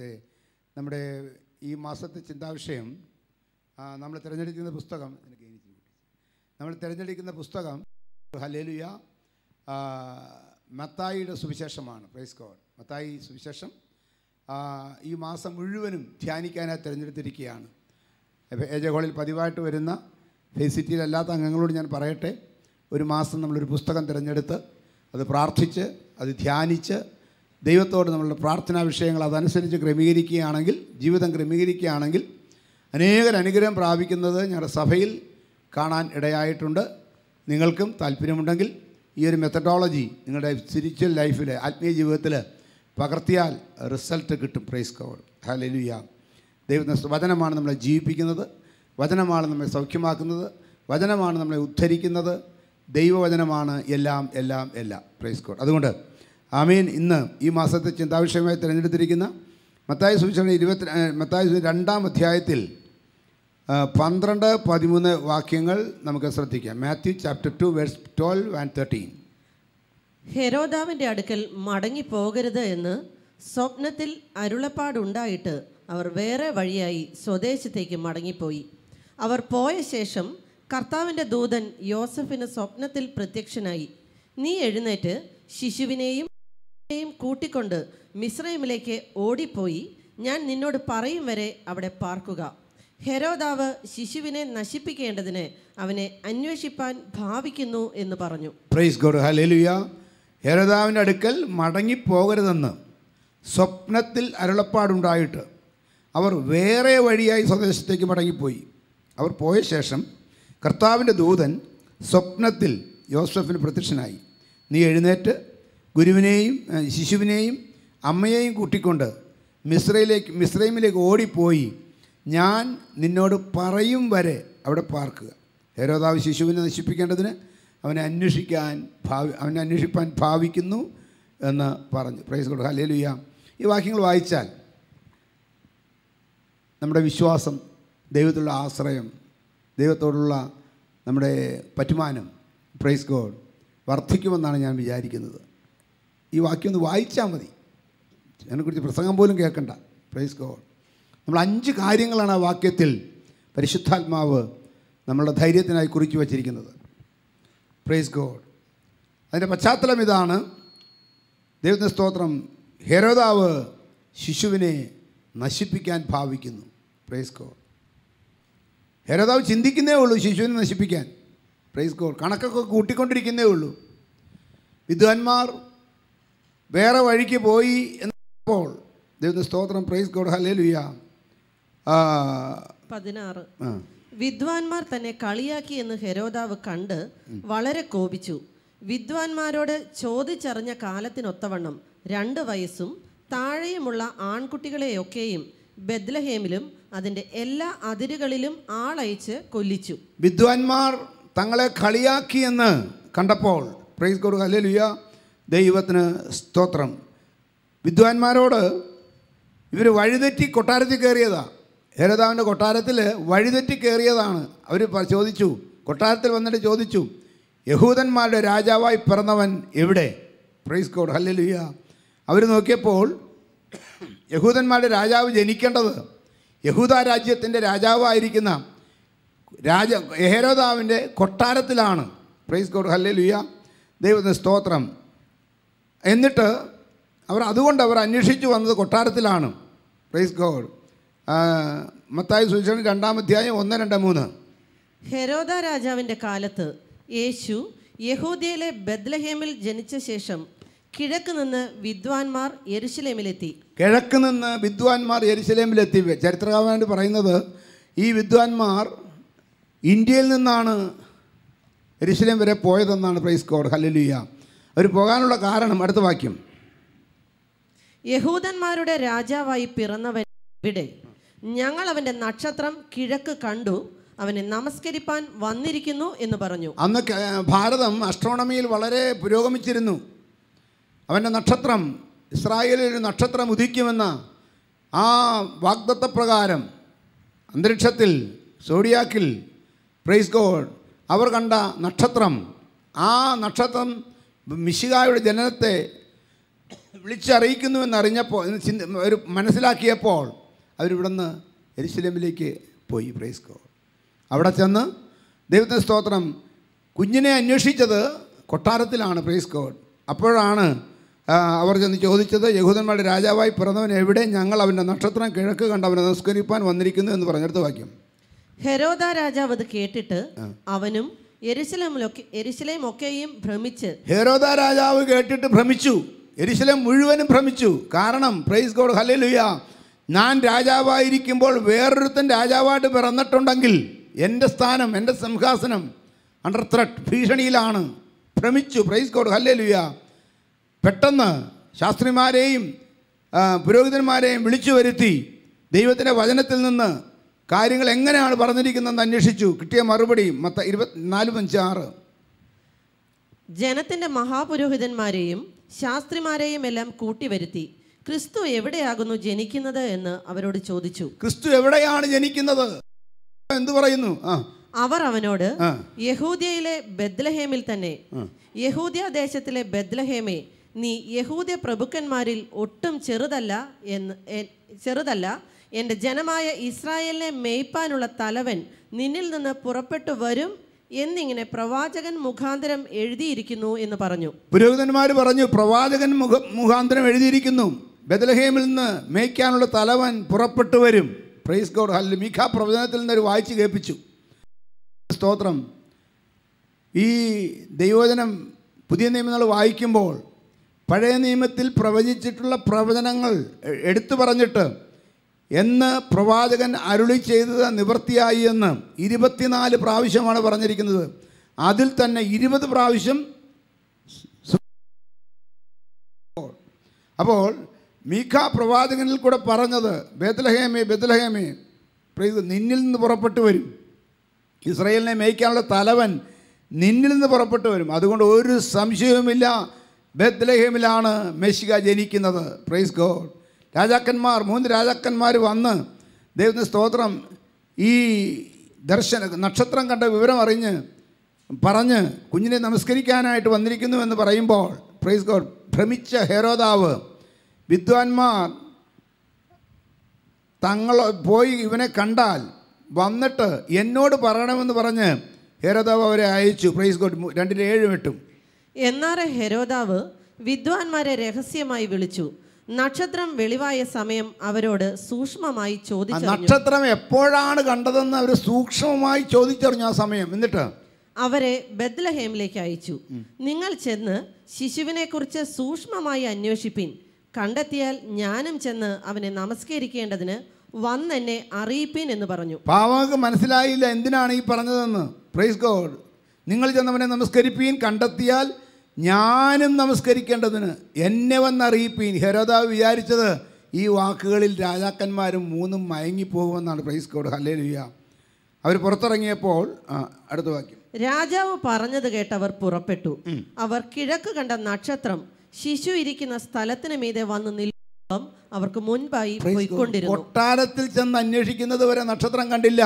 ഇന്നത്തെ നമ്മുടെ ഈ മാസത്തെ ചിന്താവിഷയം ആ, നമ്മൾ തിരഞ്ഞെടുക്കുന്ന പുസ്തകം എനിക്ക് എഴുതി കൂട്ടി. നമ്മൾ തിരഞ്ഞെടുക്കുന്ന പുസ്തകം ഹലേലുയ മത്തായിയുടെ സുവിശേഷമാണ് പ്രൈസ് കോഡ് മത്തായി സുവിശേഷം ആ, ഈ മാസം മുഴുവനും ധ്യാനിക്കാനായി തിരഞ്ഞെടുത്തിരിക്കുകയാണ് അപ്പോൾ എ ജെ ഹോളിൽ പതിവായിട്ട് വരുന്ന ഫേസിറ്റിയിലല്ലാത്ത അംഗങ്ങളോട് ഞാൻ പറയട്ടെ ഒരു മാസം നമ്മളൊരു പുസ്തകം തിരഞ്ഞെടുത്ത് അത് പ്രാർത്ഥിച്ച് അത് ധ്യാനിച്ച് ദൈവത്തോട് നമ്മളുടെ പ്രാർത്ഥനാ വിഷയങ്ങൾ അതനുസരിച്ച് ക്രമീകരിക്കുകയാണെങ്കിൽ ജീവിതം ക്രമീകരിക്കുകയാണെങ്കിൽ അനേകർ അനുഗ്രഹം പ്രാപിക്കുന്നത് ഞങ്ങളുടെ സഭയിൽ കാണാൻ ഇടയായിട്ടുണ്ട് നിങ്ങൾക്കും താല്പര്യമുണ്ടെങ്കിൽ ഈ ഒരു മെത്തഡോളജി നിങ്ങളുടെ സ്പിരിച്വൽ ലൈഫിൽ ആത്മീയ ജീവിതത്തിൽ പകർത്തിയാൽ റിസൾട്ട് കിട്ടും പ്രൈസ് കവർ ഹലലുയ ദൈവത്തിൻ്റെ വചനമാണ് നമ്മളെ ജീവിപ്പിക്കുന്നത് വചനമാണ് നമ്മെ സൗഖ്യമാക്കുന്നത് വചനമാണ് നമ്മളെ ഉദ്ധരിക്കുന്നത് ദൈവവചനമാണ് എല്ലാം എല്ലാം എല്ലാം പ്രൈസ് കോഡ് അതുകൊണ്ട് ആമീൻ ഇന്ന് ഈ മാസത്തെ ചിന്താവിഷയമായി തിരഞ്ഞെടുത്തിരിക്കുന്ന മത്തായ സൂചന ഇരുപത്തി മത്തായ സുവിശേഷം രണ്ടാം അധ്യായത്തിൽ ആ, പന്ത്രണ്ട് പതിമൂന്ന് വാക്യങ്ങൾ നമുക്ക് ശ്രദ്ധിക്കാം Matthew chapter two verse twelve and thirteen ഹെരോദാവിൻ്റെ അടുക്കൽ മടങ്ങിപ്പോകരുത് എന്ന് സ്വപ്നത്തിൽ അരുളപ്പാടുണ്ടായിട്ട് അവർ വേറെ വഴിയായി സ്വദേശത്തേക്ക് മടങ്ങിപ്പോയി അവർ പോയ ശേഷം കർത്താവിൻ്റെ ദൂതൻ യോസഫിന് സ്വപ്നത്തിൽ പ്രത്യക്ഷനായി നീ എഴുന്നേറ്റ് ശിശുവിനെയും യും കൂട്ടിക്കൊണ്ട് മിശ്രൈമിലേക്ക് ഓടിപ്പോയി ഞാൻ നിന്നോട് പറയും വരെ അവിടെ പാർക്കുക ഹെരോദാവ് ശിശുവിനെ നശിപ്പിക്കേണ്ടതിന് അവനെ അന്വേഷിപ്പാൻ ഭാവിക്കുന്നു എന്ന് പറഞ്ഞു പ്രൈസ് ഗോഡ് ഹലേലുയ ഹെരോദാവിൻ്റെ അടുക്കൽ മടങ്ങിപ്പോകരുതെന്ന് സ്വപ്നത്തിൽ അരുളപ്പാടുണ്ടായിട്ട് അവർ വേറെ വഴിയായി സ്വദേശത്തേക്ക് മടങ്ങിപ്പോയി അവർ പോയ ശേഷം കർത്താവിൻ്റെ ദൂതൻ സ്വപ്നത്തിൽ യോസഫിന് പ്രത്യക്ഷനായി നീ എഴുന്നേറ്റ് ഗുരുവിനെയും ഏ, ശിശുവിനെയും അമ്മയെയും കൂട്ടിക്കൊണ്ട് മിശ്രയിലേക്ക് മിശ്രൈമിലേക്ക് ഓടിപ്പോയി ഞാൻ നിന്നോട് പറയും വരെ അവിടെ പാർക്കുക ഹേരോദാവ് ശിശുവിനെ നശിപ്പിക്കേണ്ടതിന് അവനെ അന്വേഷിക്കാൻ ഭാവി അവനെ അന്വേഷിപ്പാൻ ഭാവിക്കുന്നു എന്ന് പറഞ്ഞു പ്രൈസ് കൊടുക്കുക ഹല്ലേലൂയ ഈ വാക്യങ്ങൾ വായിച്ചാൽ നമ്മുടെ വിശ്വാസം ദൈവത്തിലുള്ള ആശ്രയം ദൈവത്തോടുള്ള നമ്മുടെ പറ്റുമാനം പ്രൈസ് ഗോഡ് വർദ്ധിക്കുമെന്നാണ് ഞാൻ വിചാരിക്കുന്നത് ഈ വാക്യം ഒന്ന് വായിച്ചാൽ മതി അതിനെക്കുറിച്ച് പ്രസംഗം പോലും കേൾക്കണ്ട പ്രൈസ് ഗോഡ് നമ്മൾ അഞ്ച് കാര്യങ്ങളാണ് ആ വാക്യത്തിൽ പരിശുദ്ധാത്മാവ് നമ്മളുടെ ധൈര്യത്തിനായി കുറിച്ചു വച്ചിരിക്കുന്നത് പ്രൈസ് ഗോഡ് അതിൻ്റെ പശ്ചാത്തലം ഇതാണ് ദൈവത്തിൻ്റെ സ്തോത്രം ഹെരോദാവ് ശിശുവിനെ നശിപ്പിക്കാൻ ഭാവിക്കുന്നു പ്രൈസ് ഗോഡ് ഹെരോദാവ് ചിന്തിക്കുന്നേ ഉള്ളൂ ശിശുവിനെ നശിപ്പിക്കാൻ പ്രൈസ് ഗോഡ് കണക്കൊക്കെ കൂട്ടിക്കൊണ്ടിരിക്കുന്നേ ഉള്ളൂ വിദ്വാൻമാർ വേറെ വഴിക്ക് പോയി എന്നപ്പോൾ ദൈവത്തിൻ്റെ സ്തോത്രം പ്രൈസ് ഗോഡ് ഹലേ ലുയ്യ പതിനാറ് വിദ്വാൻമാർ തന്നെ കളിയാക്കി എന്ന് ഹെരോദാവ് കണ്ട് വളരെ കോപിച്ചു വിദ്വാൻമാരോട് ചോദിച്ചറിഞ്ഞ കാലത്തിനൊത്തവണ്ണം രണ്ട് വയസ്സും താഴെയുമുള്ള ആൺകുട്ടികളെയൊക്കെയും ബദ്ലഹേമിലും അതിൻ്റെ എല്ലാ അതിരുകളിലും ആളയച്ച് കൊല്ലിച്ചു വിദ്വാൻമാർ തങ്ങളെ കളിയാക്കിയെന്ന് കണ്ടപ്പോൾ പ്രൈസ് ഗോഡ് ഹലേ ലുയ്യ ദൈവത്തിന് സ്തോത്രം വിദ്വാൻമാരോട് ഇവർ വഴിതെറ്റി കൊട്ടാരത്തിൽ കയറിയതാ ഹേരതാവിൻ്റെ കൊട്ടാരത്തിൽ വഴിതെറ്റി കയറിയതാണ് അവർ ചോദിച്ചു കൊട്ടാരത്തിൽ വന്നിട്ട് ചോദിച്ചു യഹൂദന്മാരുടെ രാജാവായി പിറന്നവൻ എവിടെ പ്രൈസ് കോഡ് ഹല്ലേലൂയ അവർ നോക്കിയപ്പോൾ യഹൂദന്മാരുടെ രാജാവ് ജനിക്കേണ്ടത് യഹൂദ രാജ്യത്തിൻ്റെ രാജാവായിരിക്കുന്ന രാജ ഹേരോദാവിൻ്റെ കൊട്ടാരത്തിലാണ് പ്രൈസ് കോഡ് ഹല്ലേലൂയ ദൈവത്തിന് സ്തോത്രം എന്നിട്ട് അവർ അതുകൊണ്ട് അവർ അന്വേഷിച്ചു വന്നത് കൊട്ടാരത്തിലാണ് പ്രൈസ് ഗോഡ് മത്തായി സൂചന രണ്ടാം അധ്യായം ഒന്ന് രണ്ട് മൂന്ന് ഹെരോദ രാജാവിൻ്റെ കാലത്ത് യേശു യഹൂദിയയിലെ ബദ്ലഹേമിൽ ജനിച്ച ശേഷം കിഴക്ക് നിന്ന് വിദ്വാൻമാർ യെരുശലേമിലെത്തി കിഴക്ക് നിന്ന് വിദ്വാൻമാർ യെരുശലേമിലെത്തി ചരിത്രകാരൻ പറയുന്നത് ഈ വിദ്വാൻമാർ ഇന്ത്യയിൽ നിന്നാണ് യെരുശലേം വരെ പോയതെന്നാണ് പ്രൈസ് കോഡ് ഹല്ലേലൂയ അവർ പോകാനുള്ള കാരണം അടുത്ത വാക്യം യഹൂദന്മാരുടെ രാജാവായി പിറന്നവൻ ഇവിടെ ഞങ്ങൾ അവൻ്റെ നക്ഷത്രം കിഴക്ക് കണ്ടു അവനെ നമസ്കരിപ്പാൻ വന്നിരിക്കുന്നു എന്ന് പറഞ്ഞു അന്ന് ക- ഭാരതം അസ്ട്രോണമിയിൽ വളരെ പുരോഗമിച്ചിരുന്നു അവൻ്റെ നക്ഷത്രം ഇസ്രായേലിൽ ഒരു നക്ഷത്രം ഉദിക്കുമെന്ന ആ വാഗ്ദത്തപ്രകാരം അന്തരീക്ഷത്തിൽ സോഡിയാക്കിൽ പ്രൈസ് ഗോഡ് അവർ കണ്ട നക്ഷത്രം ആ നക്ഷത്രം മിശികായുടെ ജനനത്തെ വിളിച്ചറിയിക്കുന്നുവെന്ന് അറിഞ്ഞപ്പോൾ എന്ന് ചിന്ത ഒരു മനസ്സിലാക്കിയപ്പോൾ അവരിവിടുന്ന് എരിശിലമിലേക്ക് പോയി പ്രൈസ് ഗോഡ് അവിടെ ചെന്ന് ദൈവത്തിന് സ്തോത്രം കുഞ്ഞിനെ അന്വേഷിച്ചത് കൊട്ടാരത്തിലാണ് പ്രൈസ് ഗോഡ് അപ്പോഴാണ് ആ, അവർ ചെന്ന് ചോദിച്ചത് യഹൂദന്മാരുടെ രാജാവായി പിറന്നവൻ എവിടെ ഞങ്ങൾ അവൻ്റെ നക്ഷത്രം കിഴക്ക് കണ്ട് അവനെ നമസ്കരിപ്പാൻ വന്നിരിക്കുന്നു എന്ന് പറഞ്ഞെടുത്ത വാക്യം ഹെരോദ രാജാവ് അത് കേട്ടിട്ട് അവനും എരുശലേമിലൊക്കെ എരുശലേം ഒക്കെയും ഭ്രമിച്ച് ഹേരോദ രാജാവ് കേട്ടിട്ട് ഭ്രമിച്ചു എരിശലം മുഴുവനും ഭ്രമിച്ചു കാരണം പ്രൈസ് ഗോഡ് ഹല്ലേലൂയ ഞാൻ രാജാവായിരിക്കുമ്പോൾ വേറൊരുത്തൻ രാജാവായിട്ട് പിറന്നിട്ടുണ്ടെങ്കിൽ എൻ്റെ സ്ഥാനം എൻ്റെ സിംഹാസനം അണ്ടർ ത്രട്ട് ഭീഷണിയിലാണ് ഭ്രമിച്ചു പ്രൈസ് ഗോഡ് ഹല്ലേലൂയ പെട്ടെന്ന് ശാസ്ത്രിമാരെയും ആ, പുരോഹിതന്മാരെയും വിളിച്ചു വരുത്തി ദൈവത്തിൻ്റെ വചനത്തിൽ നിന്ന് കാര്യങ്ങൾ എങ്ങനെയാണ് പറഞ്ഞിരിക്കുന്നതെന്ന് അന്വേഷിച്ചു കിട്ടിയ മറുപടി മത്ത ഇരുപത്തിനാല് അഞ്ച് ആറ് ജനത്തിന്റെ മഹാപുരോഹിതന്മാരെയും ശാസ്ത്രിമാരെയും എല്ലാം കൂട്ടിവരുത്തി ക്രിസ്തു എവിടെയാകുന്നു ജനിക്കുന്നത് എന്ന് അവരോട് ചോദിച്ചു ക്രിസ്തു എവിടെയാണ് ജനിക്കുന്നത് എന്തു പറയുന്നു ആ അവർ അവനോട് ആ. യഹൂദ്യയിലെ ബദ്ലഹേമിൽ തന്നെ യഹൂദ്യ ദേശത്തിലെ ബദ്ലഹേമേ നീ യഹൂദ്യ പ്രഭുക്കന്മാരിൽ ഒട്ടും ചെറുതല്ല എന്ന് എ- ചെറുതല്ല എൻ്റെ ജനമായ ഇസ്രായേലിനെ മേയ്പ്പാനുള്ള തലവൻ നിന്നിൽ നിന്ന് പുറപ്പെട്ടു വരും എന്നിങ്ങനെ പ്രവാചകൻ മുഖാന്തരം എഴുതിയിരിക്കുന്നു എന്ന് പറഞ്ഞു പുരോഹിതന്മാർ പറഞ്ഞു പ്രവാചകൻ മുഖ മുഖാന്തരം എഴുതിയിരിക്കുന്നു ബദലഹേമിൽ നിന്ന് മേയ്ക്കാനുള്ള തലവൻ പുറപ്പെട്ടു വരും പ്രൈസ് ഗോഡ് ഹല്ല മീഖ പ്രവചനത്തിൽ നിന്ന് ഒരു വായിച്ച് കേൾപ്പിച്ചു സ്തോത്രം ഈ ദൈവവചനം പുതിയ നിയമങ്ങൾ വായിക്കുമ്പോൾ പഴയ നിയമത്തിൽ പ്രവചിച്ചിട്ടുള്ള പ്രവചനങ്ങൾ എ- എടുത്തു പറഞ്ഞിട്ട് എന്ന് പ്രവാചകൻ അരുളി ചെയ്തത് നിവൃത്തിയായി എന്ന് ഇരുപത്തിനാല് പ്രാവശ്യമാണ് പറഞ്ഞിരിക്കുന്നത് അതിൽ തന്നെ ഇരുപത് പ്രാവശ്യം അപ്പോൾ മീഖ പ്രവാചകനിൽ കൂടെ പറഞ്ഞത് ബേത്തലഹേമേ ബേത്തലഹേമേ പ്രൈസ് നിന്നിൽ നിന്ന് പുറപ്പെട്ടു വരും ഇസ്രയേലിനെ മേയ്ക്കാനുള്ള തലവൻ നിന്നിൽ നിന്ന് പുറപ്പെട്ടു വരും അതുകൊണ്ട് ഒരു സംശയവുമില്ല ബേത്ലഹേമിലാണ് മെസ്സിക ജനിക്കുന്നത് പ്രൈസ് ഗോഡ് രാജാക്കന്മാർ മൂന്ന് രാജാക്കന്മാർ വന്ന് ദൈവത്തിന് സ്തോത്രം ഈ ദർശന നക്ഷത്രം കണ്ട വിവരം അറിഞ്ഞ് പറഞ്ഞ് കുഞ്ഞിനെ നമസ്കരിക്കാനായിട്ട് വന്നിരിക്കുന്നു എന്ന് പറയുമ്പോൾ പ്രൈസ് ഗോഡ് ഭ്രമിച്ച ഹേരോദാവ് വിദ്വാൻമാർ തങ്ങൾ പോയി ഇവനെ കണ്ടാൽ വന്നിട്ട് എന്നോട് പറയണമെന്ന് പറഞ്ഞ് ഹേരോദാവ് അവരെ അയച്ചു പ്രൈസ് ഗോഡ് മു- രണ്ടിൻ്റെ ഏഴും എട്ടും എന്നാറെ ഹെരോദാവ് വിദ്വാൻമാരെ രഹസ്യമായി വിളിച്ചു നക്ഷത്രം വെളിവായ സമയം അവരോട് സൂക്ഷ്മമായി ആ ചോദിച്ചറിഞ്ഞു നക്ഷത്രം എപ്പോഴാണ് കണ്ടതെന്ന് അവർ സൂക്ഷ്മമായി ചോദിച്ചറിഞ്ഞു ആ സമയം എന്നിട്ട് അവരെ ബദ്ലഹേമിലേക്ക് അയച്ചു നിങ്ങൾ ചെന്ന് ശിശുവിനെ കുറിച്ച് സൂക്ഷ്മമായി അന്വേഷിപ്പിൻ കണ്ടെത്തിയാൽ ഞാനും ചെന്ന് അവനെ നമസ്കരിക്കേണ്ടതിന് വന്നെന്നെ അറിയിപ്പിൻ എന്ന് പറഞ്ഞു പാവങ്ങൾക്ക് മനസ്സിലായില്ല എന്തിനാണ് ഈ പറഞ്ഞതെന്ന് പ്രൈസ് ഗോഡ് നിങ്ങൾ ചെന്നവനെ നമസ്കരിപ്പീൻ കണ്ടെത്തിയാൽ ഞാനും നമസ്കരിക്കേണ്ടതിന് എന്നെ വന്നറിയിപ്പീൻ ഹെരോദാവ് വിചാരിച്ചത് ഈ വാക്കുകളിൽ രാജാക്കന്മാരും മൂന്നും മയങ്ങിപ്പോകുമെന്നാണ് പ്രൈസ് ഗോഡ് ഹല്ലേ ലുയ്യ അവർ പുറത്തിറങ്ങിയപ്പോൾ ആ, അടുത്ത വാക്യം രാജാവ് പറഞ്ഞത് കേട്ടവർ പുറപ്പെട്ടു അവർ കിഴക്ക് കണ്ട നക്ഷത്രം ശിശു ഇരിക്കുന്ന സ്ഥലത്തിന് മീതെ വന്ന് നിൽക്കുമ്പം അവർക്ക് മുൻപായി പോയിക്കൊണ്ടിരുന്നു കൊട്ടാരത്തിൽ ചെന്ന് അന്വേഷിക്കുന്നത് വരെ നക്ഷത്രം കണ്ടില്ല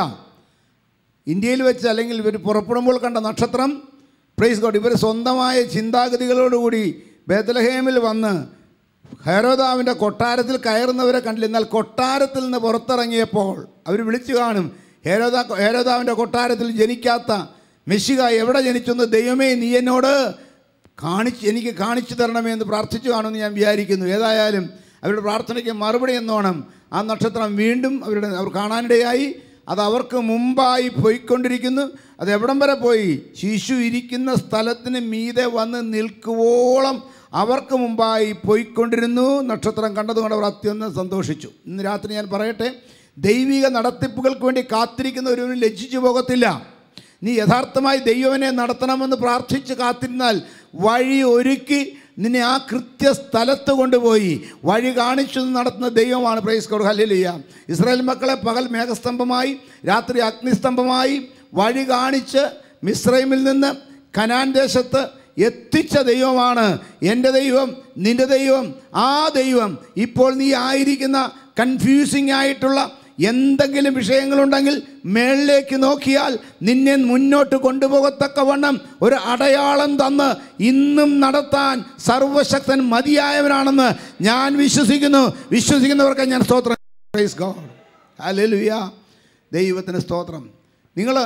ഇന്ത്യയിൽ വെച്ച് അല്ലെങ്കിൽ ഇവർ പുറപ്പെടുമ്പോൾ കണ്ട നക്ഷത്രം പ്രൈസ് ഗോഡ് ഇവർ സ്വന്തമായ ചിന്താഗതികളോടുകൂടി ബേത്തലഹേമിൽ വന്ന് ഹെരോദാവിൻ്റെ കൊട്ടാരത്തിൽ കയറുന്നവരെ കണ്ടില്ല എന്നാൽ കൊട്ടാരത്തിൽ നിന്ന് പുറത്തിറങ്ങിയപ്പോൾ അവർ വിളിച്ചു കാണും ഹേരോദാ ഹേരോദാവിൻ്റെ കൊട്ടാരത്തിൽ ജനിക്കാത്ത മെസ്സിക എവിടെ ജനിച്ചെന്ന് ദൈവമേ നീ എന്നോട് കാണിച്ച് എനിക്ക് കാണിച്ചു തരണമേ എന്ന് പ്രാർത്ഥിച്ചു കാണുമെന്ന് ഞാൻ വിചാരിക്കുന്നു ഏതായാലും അവരുടെ പ്രാർത്ഥനയ്ക്ക് മറുപടി എന്നോണം ആ നക്ഷത്രം വീണ്ടും അവരുടെ അവർ കാണാനിടയായി അത് അവർക്ക് മുമ്പായി പോയിക്കൊണ്ടിരിക്കുന്നു അത് എവിടം വരെ പോയി ശിശു ഇരിക്കുന്ന സ്ഥലത്തിന് മീതെ വന്ന് നിൽക്കുവോളം അവർക്ക് മുമ്പായി പോയിക്കൊണ്ടിരുന്നു നക്ഷത്രം കണ്ടതുകൊണ്ട് അവർ അത്യന്തം സന്തോഷിച്ചു ഇന്ന് രാത്രി ഞാൻ പറയട്ടെ ദൈവിക നടത്തിപ്പുകൾക്ക് വേണ്ടി കാത്തിരിക്കുന്ന ഒരുവനും ലജ്ജിച്ചു പോകത്തില്ല നീ യഥാർത്ഥമായി ദൈവനെ നടത്തണമെന്ന് പ്രാർത്ഥിച്ച് കാത്തിരുന്നാൽ വഴി ഒരുക്കി നിന്നെ ആ കൃത്യ സ്ഥലത്ത് കൊണ്ടുപോയി വഴി കാണിച്ചു നടത്തുന്ന ദൈവമാണ് പ്രൈസ് കോഡ് ഹല്ലേലൂയ ഇസ്രായേൽ മക്കളെ പകൽ മേഘസ്തംഭമായി രാത്രി അഗ്നിസ്തംഭമായി വഴി കാണിച്ച് മിസ്രൈമിൽ നിന്ന് കനാൻ ദേശത്ത് എത്തിച്ച ദൈവമാണ് എൻ്റെ ദൈവം നിൻ്റെ ദൈവം ആ ദൈവം ഇപ്പോൾ നീ ആയിരിക്കുന്ന കൺഫ്യൂസിങ് ആയിട്ടുള്ള എന്തെങ്കിലും വിഷയങ്ങളുണ്ടെങ്കിൽ മേളിലേക്ക് നോക്കിയാൽ നിന്നെ മുന്നോട്ട് കൊണ്ടുപോകത്തക്കവണ്ണം ഒരു അടയാളം തന്ന് ഇന്നും നടത്താൻ സർവശക്തൻ മതിയായവനാണെന്ന് ഞാൻ വിശ്വസിക്കുന്നു വിശ്വസിക്കുന്നവർക്ക് ഞാൻ സ്തോത്രം പ്രൈസ് ഗോഡ് ഹല്ലേലൂയ ദൈവത്തിന് സ്തോത്രം നിങ്ങൾ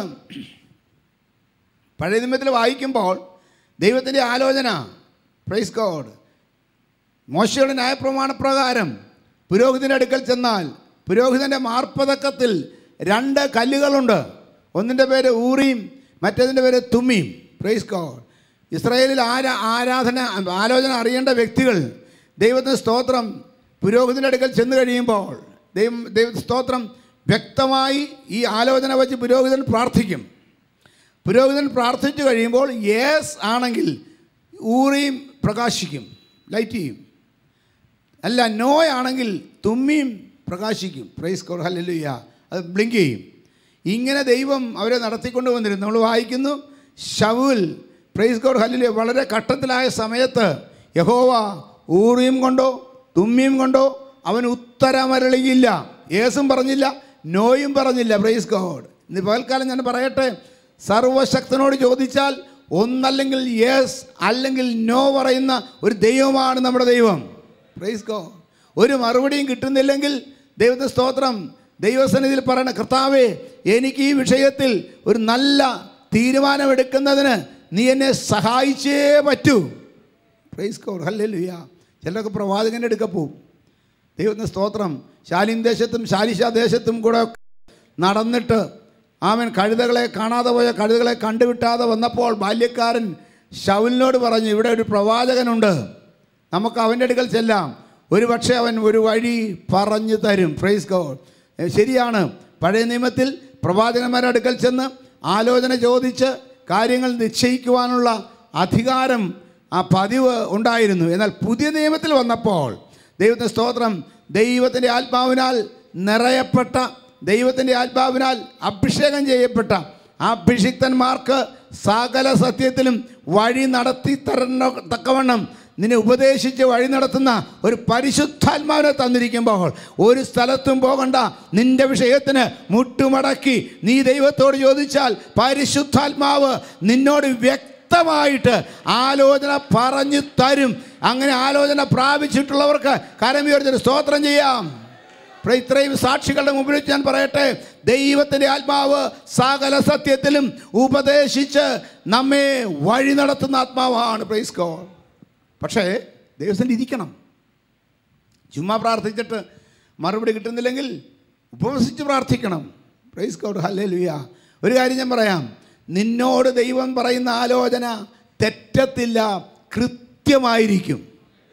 പഴയ നിയമത്തിൽ വായിക്കുമ്പോൾ ദൈവത്തിൻ്റെ ആലോചന പ്രൈസ് ഗോഡ് മോശയുടെ ന്യായപ്രമാണപ്രകാരം പുരോഹിതൻ്റെ അടുക്കൽ ചെന്നാൽ പുരോഹിതൻ്റെ മാർപ്പതക്കത്തിൽ രണ്ട് കല്ലുകളുണ്ട് ഒന്നിൻ്റെ പേര് ഊറിയും മറ്റേതിൻ്റെ പേര് തുമ്മിയും പ്രൈസ് ഗോഡ് ഇസ്രായേലിൽ ആരാ ആരാധന ആലോചന അറിയേണ്ട വ്യക്തികൾ ദൈവത്തിന് സ്തോത്രം പുരോഹിതൻ്റെ അടുക്കൽ ചെന്ന് കഴിയുമ്പോൾ ദൈവം ദൈവ സ്തോത്രം വ്യക്തമായി ഈ ആലോചന വെച്ച് പുരോഹിതൻ പ്രാർത്ഥിക്കും പുരോഹിതൻ പ്രാർത്ഥിച്ചു കഴിയുമ്പോൾ യേസ് ആണെങ്കിൽ ഊറിയും പ്രകാശിക്കും ലൈറ്റ് ചെയ്യും അല്ല നോ ആണെങ്കിൽ തുമ്മിയും പ്രകാശിക്കും പ്രൈസ് കോർ ഹല്ലേലൂയ അത് ബ്ലിങ്ക് ചെയ്യും ഇങ്ങനെ ദൈവം അവരെ നടത്തിക്കൊണ്ട് വന്നിരുന്നു നമ്മൾ വായിക്കുന്നു ഷവുൽ പ്രൈസ് കോർ ഹല്ലേലൂയ വളരെ ഘട്ടത്തിലായ സമയത്ത് യഹോവ ഊറിയും കൊണ്ടോ തുമ്മിയും കൊണ്ടോ അവൻ ഉത്തരമരളിയില്ല യേസും പറഞ്ഞില്ല നോയും പറഞ്ഞില്ല പ്രൈസ് ഗോഡ് ഇന്ന് പകൽക്കാലം ഞാൻ പറയട്ടെ സർവശക്തനോട് ചോദിച്ചാൽ ഒന്നല്ലെങ്കിൽ യേസ് അല്ലെങ്കിൽ നോ പറയുന്ന ഒരു ദൈവമാണ് നമ്മുടെ ദൈവം പ്രൈസ് ഗോ ഒരു മറുപടിയും കിട്ടുന്നില്ലെങ്കിൽ ദൈവത്തെ സ്തോത്രം ദൈവസന്നിധിയിൽ പറയണ കർത്താവേ എനിക്ക് ഈ വിഷയത്തിൽ ഒരു നല്ല തീരുമാനമെടുക്കുന്നതിന് നീ എന്നെ സഹായിച്ചേ പറ്റൂ പ്രൈസ് ഗോഡ് ഹല്ലേലൂയ ചിലരൊക്കെ പ്രവാചകൻ്റെ അടുക്ക പോവും ദൈവത്തിന് സ്തോത്രം ശാലിൻ ദേശത്തും ശാലിഷ ദേശത്തും കൂടെ നടന്നിട്ട് അവൻ കഴുതകളെ കാണാതെ പോയ കഴുതകളെ കണ്ടുവിട്ടാതെ വന്നപ്പോൾ ബാല്യക്കാരൻ ഷൗലിനോട് പറഞ്ഞു ഇവിടെ ഒരു പ്രവാചകനുണ്ട് നമുക്ക് അവൻ്റെ അടുക്കൽ ചെല്ലാം ഒരു പക്ഷേ അവൻ ഒരു വഴി പറഞ്ഞു തരും പ്രൈസ് ഗോഡ് ഏ, ശരിയാണ് പഴയ നിയമത്തിൽ പ്രവാചകന്മാരുടെ അടുക്കൽ ചെന്ന് ആലോചന ചോദിച്ച് കാര്യങ്ങൾ നിശ്ചയിക്കുവാനുള്ള അധികാരം ആ പതിവ് ഉണ്ടായിരുന്നു എന്നാൽ പുതിയ നിയമത്തിൽ വന്നപ്പോൾ ദൈവത്തിൻ്റെ സ്തോത്രം ദൈവത്തിൻ്റെ ആത്മാവിനാൽ നിറയപ്പെട്ട ദൈവത്തിൻ്റെ ആത്മാവിനാൽ അഭിഷേകം ചെയ്യപ്പെട്ട ആ അഭിഷിക്തന്മാർക്ക് സകല സത്യത്തിലും വഴി നടത്തി തരണ തക്കവണ്ണം നിന്നെ ഉപദേശിച്ച് വഴി നടത്തുന്ന ഒരു പരിശുദ്ധാത്മാവിനെ തന്നിരിക്കുമ്പോൾ ഒരു സ്ഥലത്തും പോകണ്ട നിന്റെ വിഷയത്തിന് മുട്ടുമടക്കി നീ ദൈവത്തോട് ചോദിച്ചാൽ പരിശുദ്ധാത്മാവ് നിന്നോട് വ്യക്തമായിട്ട് ആലോചന പറഞ്ഞു തരും അങ്ങനെ ആലോചന പ്രാപിച്ചിട്ടുള്ളവർക്ക് കരമുയർച്ചൊരു സ്തോത്രം ചെയ്യാം പ്ര- ഇത്രയും സാക്ഷികളുടെ മുമ്പിൽ വെച്ച് ഞാൻ പറയട്ടെ ദൈവത്തിൻ്റെ ആത്മാവ് സകല സത്യത്തിലും ഉപദേശിച്ച് നമ്മെ വഴി നടത്തുന്ന ആത്മാവാണ് പ്രൈസ് ഗോഡ് പക്ഷേ ദൈവത്തിൻ്റെ ഇരിക്കണം ചുമ്മാ പ്രാർത്ഥിച്ചിട്ട് മറുപടി കിട്ടുന്നില്ലെങ്കിൽ ഉപവസിച്ച് പ്രാർത്ഥിക്കണം പ്രൈസ് ഗോഡ് ഹല്ലേ ലുയ ഒരു കാര്യം ഞാൻ പറയാം നിന്നോട് ദൈവം പറയുന്ന ആലോചന തെറ്റത്തില്ല കൃത്യമായിരിക്കും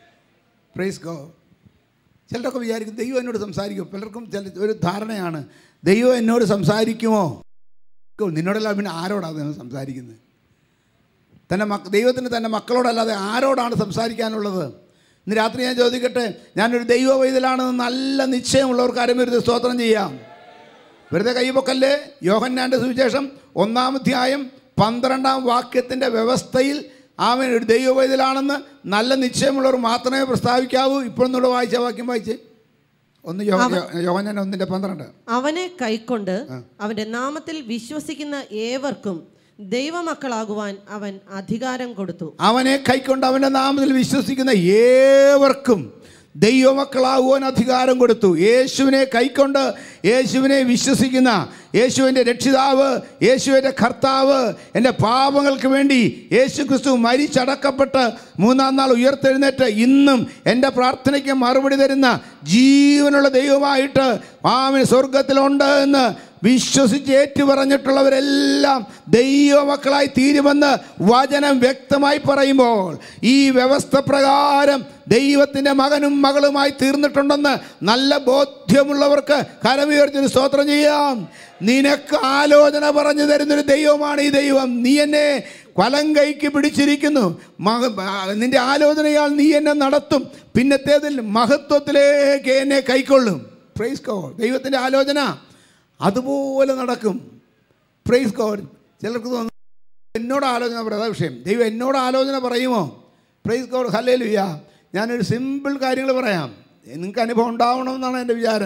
പ്രൈസ് ഗോ ചിലരൊക്കെ വിചാരിക്കും ദൈവം എന്നോട് സംസാരിക്കുമോ പലർക്കും ചില ഒരു ധാരണയാണ് ദൈവം എന്നോട് സംസാരിക്കുമോ ഓ, നിന്നോടല്ല പിന്നെ ആരോടാണ് ദൈവം സംസാരിക്കുന്നത് തൻ്റെ മക്ക ദൈവത്തിന് തൻ്റെ മക്കളോടല്ലാതെ ആരോടാണ് സംസാരിക്കാനുള്ളത് ഇന്ന് രാത്രി ഞാൻ ചോദിക്കട്ടെ ഞാനൊരു ദൈവ വൈതലാണെന്ന് നല്ല നിശ്ചയമുള്ളവർക്ക് അരമരുത് സ്തോത്രം ചെയ്യാം വെറുതെ കൈപൊക്കല്ലേ യോഹന്നാൻ്റെ സുവിശേഷം ഒന്നാം അധ്യായം പന്ത്രണ്ടാം വാക്യത്തിൻ്റെ വ്യവസ്ഥയിൽ അവൻ ഒരു ദൈവ വൈതലാണെന്ന് നല്ല നിശ്ചയമുള്ളവർ മാത്രമേ പ്രസ്താവിക്കാവൂ ഇപ്പോഴൊന്നുകൂടെ വായിച്ച വാക്യം വായിച്ചേ ഒന്ന് യോ യോഹന്നാൻ ഒന്നിൻ്റെ പന്ത്രണ്ട് അവനെ കൈക്കൊണ്ട് അവന്റെ നാമത്തിൽ വിശ്വസിക്കുന്ന ഏവർക്കും ദൈവമക്കളാകുവാൻ അവൻ അധികാരം കൊടുത്തു അവനെ കൈക്കൊണ്ട് അവൻ്റെ നാമത്തിൽ വിശ്വസിക്കുന്ന ഏവർക്കും ദൈവമക്കളാകുവാൻ അധികാരം കൊടുത്തു യേശുവിനെ കൈക്കൊണ്ട് യേശുവിനെ വിശ്വസിക്കുന്ന യേശുവിൻ്റെ രക്ഷിതാവ് യേശുവിൻ്റെ കർത്താവ് എൻ്റെ പാപങ്ങൾക്ക് വേണ്ടി യേശു ക്രിസ്തു മരിച്ചടക്കപ്പെട്ട് മൂന്നാം നാൾ ഉയർത്തെഴുന്നേറ്റ് ഇന്നും എൻ്റെ പ്രാർത്ഥനയ്ക്ക് മറുപടി തരുന്ന ജീവനുള്ള ദൈവമായിട്ട് ആമിന് സ്വർഗത്തിലുണ്ട് എന്ന് വിശ്വസിച്ച് ഏറ്റുപറഞ്ഞിട്ടുള്ളവരെല്ലാം ദൈവമക്കളായി തീരുമെന്ന് വചനം വ്യക്തമായി പറയുമ്പോൾ ഈ വ്യവസ്ഥ പ്രകാരം ദൈവത്തിൻ്റെ മകനും മകളുമായി തീർന്നിട്ടുണ്ടെന്ന് നല്ല ബോധ്യമുള്ളവർക്ക് കരമുയർത്തിന് സ്തോത്രം ചെയ്യാം നിനക്ക് ആലോചന പറഞ്ഞു തരുന്നൊരു ദൈവമാണ് ഈ ദൈവം നീ എന്നെ വലം കൈക്ക് പിടിച്ചിരിക്കുന്നു മഹ നിന്റെ ആലോചനയാൽ നീ എന്നെ നടത്തും പിന്നത്തേതിൽ മഹത്വത്തിലേക്ക് എന്നെ കൈക്കൊള്ളും പ്രൈസ് കോ ദൈവത്തിൻ്റെ ആലോചന അതുപോലെ നടക്കും പ്രൈസ് ഗോഡ് ചിലർക്ക് തോന്നുന്നു എന്നോട് ആലോചന പറയും അതാ വിഷയം ദൈവം എന്നോട് ആലോചന പറയുമോ പ്രൈസ് ഗോഡ് ഹല്ലേ ലുയ്യ ഞാനൊരു സിമ്പിൾ കാര്യങ്ങൾ പറയാം നിങ്ങൾക്ക് അനുഭവം ഉണ്ടാവണമെന്നാണ് എൻ്റെ വിചാരം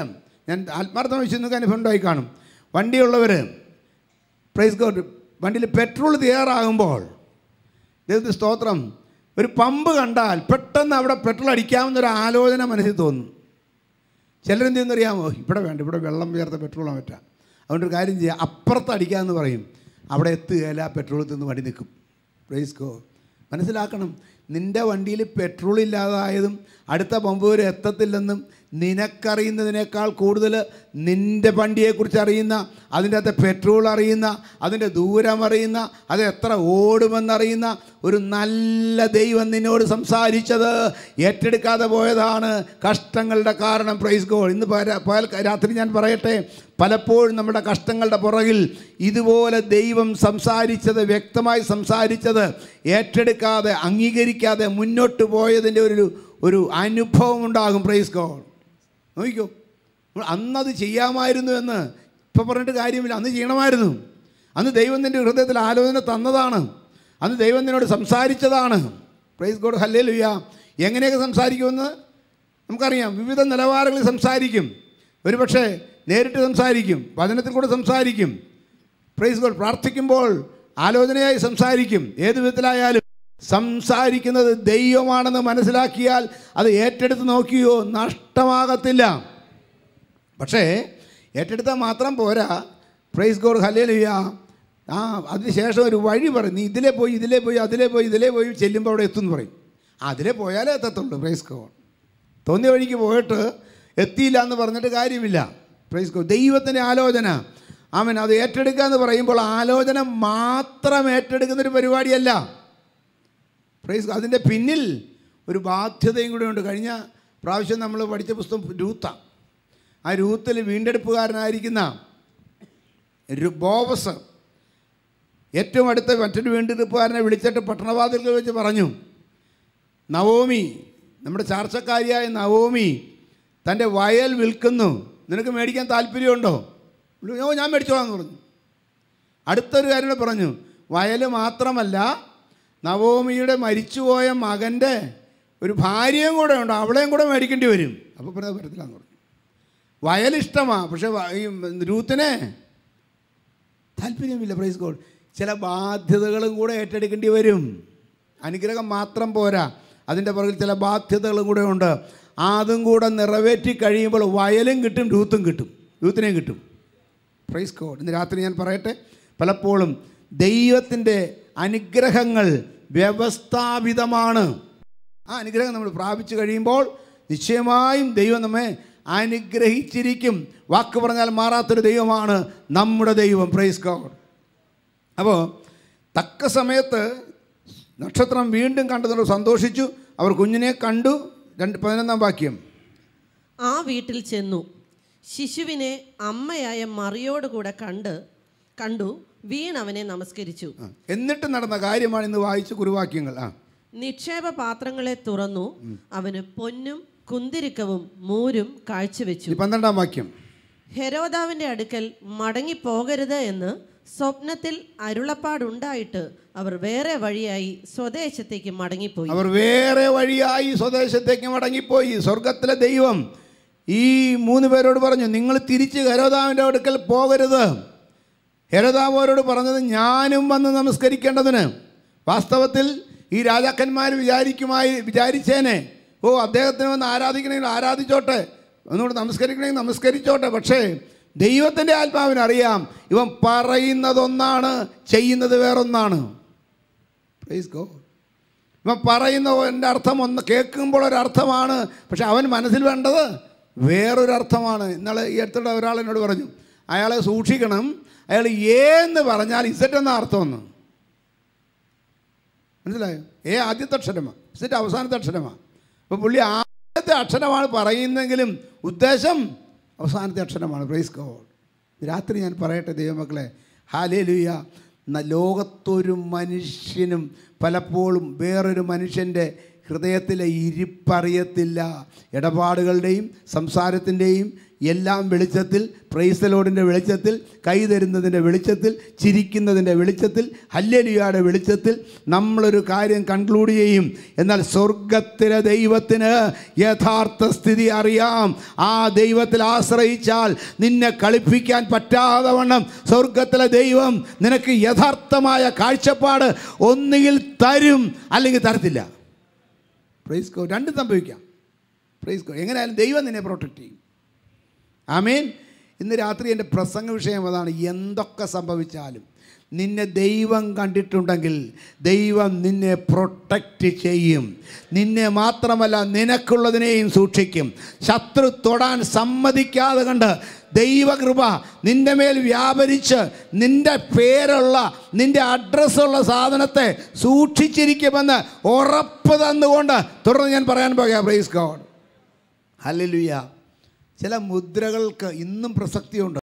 ഞാൻ ആത്മാർത്ഥം വെച്ച് നിങ്ങൾക്ക് അനുഭവം ഉണ്ടായി കാണും വണ്ടിയുള്ളവർ പ്രൈസ് ഗോഡ് വണ്ടിയിൽ പെട്രോൾ തയ്യാറാകുമ്പോൾ ദൈവത്തിന് സ്തോത്രം ഒരു പമ്പ് കണ്ടാൽ പെട്ടെന്ന് അവിടെ പെട്രോൾ അടിക്കാവുന്ന ഒരു ആലോചന മനസ്സിൽ തോന്നും ചിലരെന്ത് ചെയ്യുന്നറിയാമോ ഇവിടെ വേണ്ട ഇവിടെ വെള്ളം ചേർത്ത പെട്രോളാണ് പറ്റാം അതുകൊണ്ട് ഒരു കാര്യം ചെയ്യുക അപ്പുറത്ത് അടിക്കാമെന്ന് പറയും അവിടെ എത്തുകയില്ല പെട്രോൾ തിന്ന് വണ്ടി നിൽക്കും പ്രൈസ് ഗോ മനസ്സിലാക്കണം നിൻ്റെ വണ്ടിയിൽ പെട്രോൾ ഇല്ലാതായതും അടുത്ത പമ്പ് വരെ എത്തത്തില്ലെന്നും നിനക്കറിയുന്നതിനേക്കാൾ കൂടുതൽ നിൻ്റെ വണ്ടിയെക്കുറിച്ച് അറിയുന്ന അതിൻ്റെ അകത്തെ പെട്രോൾ അറിയുന്ന അതിൻ്റെ ദൂരം അറിയുന്ന അത് എത്ര ഓടുമെന്നറിയുന്ന ഒരു നല്ല ദൈവം നിന്നോട് സംസാരിച്ചത് ഏറ്റെടുക്കാതെ പോയതാണ് കഷ്ടങ്ങളുടെ കാരണം പ്രൈസ് ഗോൾ ഇന്ന് പര- പകൽ രാത്രി ഞാൻ പറയട്ടെ പലപ്പോഴും നമ്മുടെ കഷ്ടങ്ങളുടെ പുറകിൽ ഇതുപോലെ ദൈവം സംസാരിച്ചത് വ്യക്തമായി സംസാരിച്ചത് ഏറ്റെടുക്കാതെ അംഗീകരിക്കാതെ മുന്നോട്ട് പോയതിൻ്റെ ഒരു ഒരു അനുഭവം ഉണ്ടാകും പ്രൈസ് ഗോൾ നോക്കിക്കോ നമ്മൾ അന്നത് ചെയ്യാമായിരുന്നു എന്ന് ഇപ്പം പറഞ്ഞിട്ട് കാര്യമില്ല അന്ന് ചെയ്യണമായിരുന്നു അന്ന് ദൈവം നിൻ്റെ ഹൃദയത്തിൽ ആലോചന തന്നതാണ് അന്ന് ദൈവം നിന്നോട് സംസാരിച്ചതാണ് പ്രൈസ് ഗോഡ് ഹല്ലേ ലുയ്യ എങ്ങനെയൊക്കെ സംസാരിക്കുമെന്ന് നമുക്കറിയാം വിവിധ നിലവാരങ്ങളിൽ സംസാരിക്കും ഒരുപക്ഷെ നേരിട്ട് സംസാരിക്കും വചനത്തിൽ കൂടെ സംസാരിക്കും പ്രൈസ് ഗോഡ് പ്രാർത്ഥിക്കുമ്പോൾ ആലോചനയായി സംസാരിക്കും ഏത് വിധത്തിലായാലും സംസാരിക്കുന്നത് ദൈവമാണെന്ന് മനസ്സിലാക്കിയാൽ അത് ഏറ്റെടുത്ത് നോക്കിയോ നഷ്ടമാകത്തില്ല പക്ഷേ ഏറ്റെടുത്താൽ മാത്രം പോരാ പ്രൈസ് ഗോഡ് ഹല്ലേലൂയ ആ അതിനുശേഷം ഒരു വഴി പറയും നീ ഇതിലേ പോയി ഇതിലേ പോയി അതിലേ പോയി ഇതിലേ പോയി ചെല്ലുമ്പോൾ അവിടെ എത്തുമെന്ന് പറയും അതിലേ പോയാലേ എത്തത്തുള്ളൂ പ്രൈസ് ഗോഡ് തോന്നിയ വഴിക്ക് പോയിട്ട് എത്തിയില്ല എന്ന് പറഞ്ഞിട്ട് കാര്യമില്ല പ്രൈസ് ഗോഡ് ദൈവത്തിൻ്റെ ആലോചന ആമൻ അത് ഏറ്റെടുക്കുക എന്ന് പറയുമ്പോൾ ആലോചന മാത്രം ഏറ്റെടുക്കുന്നൊരു പരിപാടിയല്ല പ്രൈസ് ഗോഡ്. അതിൻ്റെ പിന്നിൽ ഒരു ബാധ്യതയും കൂടെ ഉണ്ട് കഴിഞ്ഞ പ്രാവശ്യം നമ്മൾ പഠിച്ച പുസ്തകം രൂത്ത ആ രൂത്തിൽ വീണ്ടെടുപ്പുകാരനായിരിക്കുന്ന രു- ബോവസ് ഏറ്റവും അടുത്ത മറ്റൊരു വീണ്ടെടുപ്പുകാരനെ വിളിച്ചിട്ട് പട്ടണവാതിൽക്കൽ വെച്ച് പറഞ്ഞു നവോമി നമ്മുടെ ചാർച്ചക്കാരിയായ നവോമി തൻ്റെ വയൽ വിൽക്കുന്നു നിനക്ക് മേടിക്കാൻ താല്പര്യമുണ്ടോ ഓ ഞാൻ മേടിച്ചോളാം എന്ന് പറഞ്ഞു അടുത്തൊരു കാര്യം കൂടെ പറഞ്ഞു വയൽ മാത്രമല്ല നവോമിയുടെ മരിച്ചുപോയ മകൻ്റെ ഒരു ഭാര്യയും കൂടെ ഉണ്ട് അവളെയും കൂടെ മേടിക്കേണ്ടി വരും അപ്പോൾ പറഞ്ഞത് പറ്റത്തില്ല എന്ന് പറഞ്ഞു വയൽ ഇഷ്ടമാണ് പക്ഷേ വ- ഈ രൂത്തിനെ താല്പര്യമില്ല പ്രൈസ് ഗോഡ് ചില ബാധ്യതകളും കൂടെ ഏറ്റെടുക്കേണ്ടി വരും അനുഗ്രഹം മാത്രം പോരാ അതിൻ്റെ പുറകിൽ ചില ബാധ്യതകളും കൂടെ ഉണ്ട് അതും കൂടെ നിറവേറ്റി കഴിയുമ്പോൾ വയലും കിട്ടും രൂത്തും കിട്ടും രൂത്തിനെയും കിട്ടും പ്രൈസ് ഗോഡ് ഇന്ന് രാത്രി ഞാൻ പറയട്ടെ പലപ്പോഴും ദൈവത്തിൻ്റെ അനുഗ്രഹങ്ങൾ വ്യവസ്ഥാപിതമാണ് ആ അനുഗ്രഹം നമ്മൾ പ്രാപിച്ചു കഴിയുമ്പോൾ നിശ്ചയമായും ദൈവം നമ്മെ അനുഗ്രഹിച്ചിരിക്കും വാക്ക് പറഞ്ഞാൽ മാറാത്തൊരു ദൈവമാണ് നമ്മുടെ ദൈവം പ്രൈസ് ഗോഡ് അപ്പോൾ തക്ക സമയത്ത് നക്ഷത്രം വീണ്ടും കണ്ടതിനോട് സന്തോഷിച്ചു അവർ കുഞ്ഞിനെ കണ്ടു രണ്ട് പതിനൊന്നാം വാക്യം ആ വീട്ടിൽ ചെന്നു ശിശുവിനെ അമ്മയായ മറിയോട് കൂടെ കണ്ട് കണ്ടു വീൺ അവനെ നമസ്കരിച്ചു ആ. എന്നിട്ട് നടന്ന കാര്യമാണ് ഇന്ന് വായിച്ച കുറുവാക്യങ്ങൾ ആ നിക്ഷേപ പാത്രങ്ങളെ തുറന്നു അവന് പൊന്നും കുന്തിരിക്കവും മൂരും കാഴ്ചവെച്ചു ഈ പന്ത്രണ്ടാം വാക്യം ഹെരോദാവിന്റെ അടുക്കൽ മടങ്ങിപ്പോകരുത് എന്ന് സ്വപ്നത്തിൽ അരുളപ്പാടുണ്ടായിട്ട് അവർ വേറെ വഴിയായി സ്വദേശത്തേക്ക് മടങ്ങിപ്പോയി അവർ വേറെ വഴിയായി സ്വദേശത്തേക്ക് മടങ്ങിപ്പോയി സ്വർഗത്തിലെ ദൈവം ഈ മൂന്ന് പേരോട് പറഞ്ഞു നിങ്ങൾ തിരിച്ച് ഹരോദാവിൻ്റെ അടുക്കൽ പോകരുത് ഹെരോദാവ് അവരോട് പറഞ്ഞത് ഞാനും വന്ന് നമസ്കരിക്കേണ്ടതിന് വാസ്തവത്തിൽ ഈ രാജാക്കന്മാർ വിചാരിക്കുമായി വിചാരിച്ചേനെ ഓ അദ്ദേഹത്തിന് വന്ന് ആരാധിക്കണമെങ്കിൽ ആരാധിച്ചോട്ടെ ഒന്നുകൂടെ നമസ്കരിക്കണമെങ്കിൽ നമസ്കരിച്ചോട്ടെ പക്ഷേ ദൈവത്തിൻ്റെ ആത്മാവിന് അറിയാം ഇവൻ പറയുന്നതൊന്നാണ് ചെയ്യുന്നത് വേറൊന്നാണ് പ്രൈസ് ഗോ ഇവൻ പറയുന്നതിൻ്റെ അർത്ഥം ഒന്ന് കേൾക്കുമ്പോൾ ഒരർത്ഥമാണ് പക്ഷെ അവൻ മനസ്സിൽ വേണ്ടത് വേറൊരു അർത്ഥമാണ് ഇന്നലെ ഈ അടുത്തുള്ള ഒരാൾ എന്നോട് പറഞ്ഞു അയാളെ സൂക്ഷിക്കണം അയാൾ ഏന്ന് പറഞ്ഞാൽ ഇസറ്റ് എന്ന അർത്ഥമെന്ന് മനസ്സിലായോ ഏ ആദ്യത്തെ അക്ഷരമാണ് ഇസറ്റ് അവസാനത്തെ അക്ഷരമാണ് അപ്പോൾ പുള്ളി ആദ്യത്തെ അക്ഷരമാണ് പറയുന്നെങ്കിലും ഉദ്ദേശം അവസാനത്തെ അക്ഷരമാണ് പ്രൈസ് ഗോഡ് രാത്രി ഞാൻ പറയട്ടെ ദൈവമക്കളെ ഹാലേ ലുയ്യ ലോകത്തൊരു മനുഷ്യനും പലപ്പോഴും വേറൊരു മനുഷ്യൻ്റെ ഹൃദയത്തിലെ ഇരിപ്പറിയത്തില്ല ഇടപാടുകളുടെയും സംസാരത്തിൻ്റെയും എല്ലാം വെളിച്ചത്തിൽ പ്രൈസലോടിൻ്റെ വെളിച്ചത്തിൽ കൈ തരുന്നതിൻ്റെ വെളിച്ചത്തിൽ ചിരിക്കുന്നതിൻ്റെ വെളിച്ചത്തിൽ ഹല്യലിയുടെ വെളിച്ചത്തിൽ നമ്മളൊരു കാര്യം കൺക്ലൂഡ് ചെയ്യും എന്നാൽ സ്വർഗത്തിലെ ദൈവത്തിന് യഥാർത്ഥ സ്ഥിതി അറിയാം ആ ദൈവത്തിൽ ആശ്രയിച്ചാൽ നിന്നെ കളിപ്പിക്കാൻ പറ്റാതെ വണ്ണം സ്വർഗത്തിലെ ദൈവം നിനക്ക് യഥാർത്ഥമായ കാഴ്ചപ്പാട് ഒന്നുകിൽ തരും അല്ലെങ്കിൽ തരത്തില്ല പ്രൈസ് കോ രണ്ടും സംഭവിക്കാം പ്രൈസ് കോ എങ്ങനെയായാലും ദൈവം നിന്നെ പ്രൊട്ടക്റ്റ് ചെയ്യും ആമേൻ ഇന്ന് രാത്രി എൻ്റെ പ്രസംഗ വിഷയം അതാണ് എന്തൊക്കെ സംഭവിച്ചാലും നിന്നെ ദൈവം കണ്ടിട്ടുണ്ടെങ്കിൽ ദൈവം നിന്നെ പ്രൊട്ടക്റ്റ് ചെയ്യും നിന്നെ മാത്രമല്ല നിനക്കുള്ളതിനെയും സൂക്ഷിക്കും ശത്രു തൊടാൻ സമ്മതിക്കാതെ കണ്ട് ദൈവകൃപ നിന്റെ മേൽ വ്യാപരിച്ച് നിന്റെ പേരുള്ള നിന്റെ അഡ്രസ്സുള്ള സാധനത്തെ സൂക്ഷിച്ചിരിക്കുമെന്ന് ഉറപ്പ് തന്നുകൊണ്ട് തുടർന്ന് ഞാൻ പറയാൻ പോകാം പ്രൈസ് ഗോഡ് ഹല്ലേലൂയ ചില മുദ്രകൾക്ക് ഇന്നും പ്രസക്തിയുണ്ട്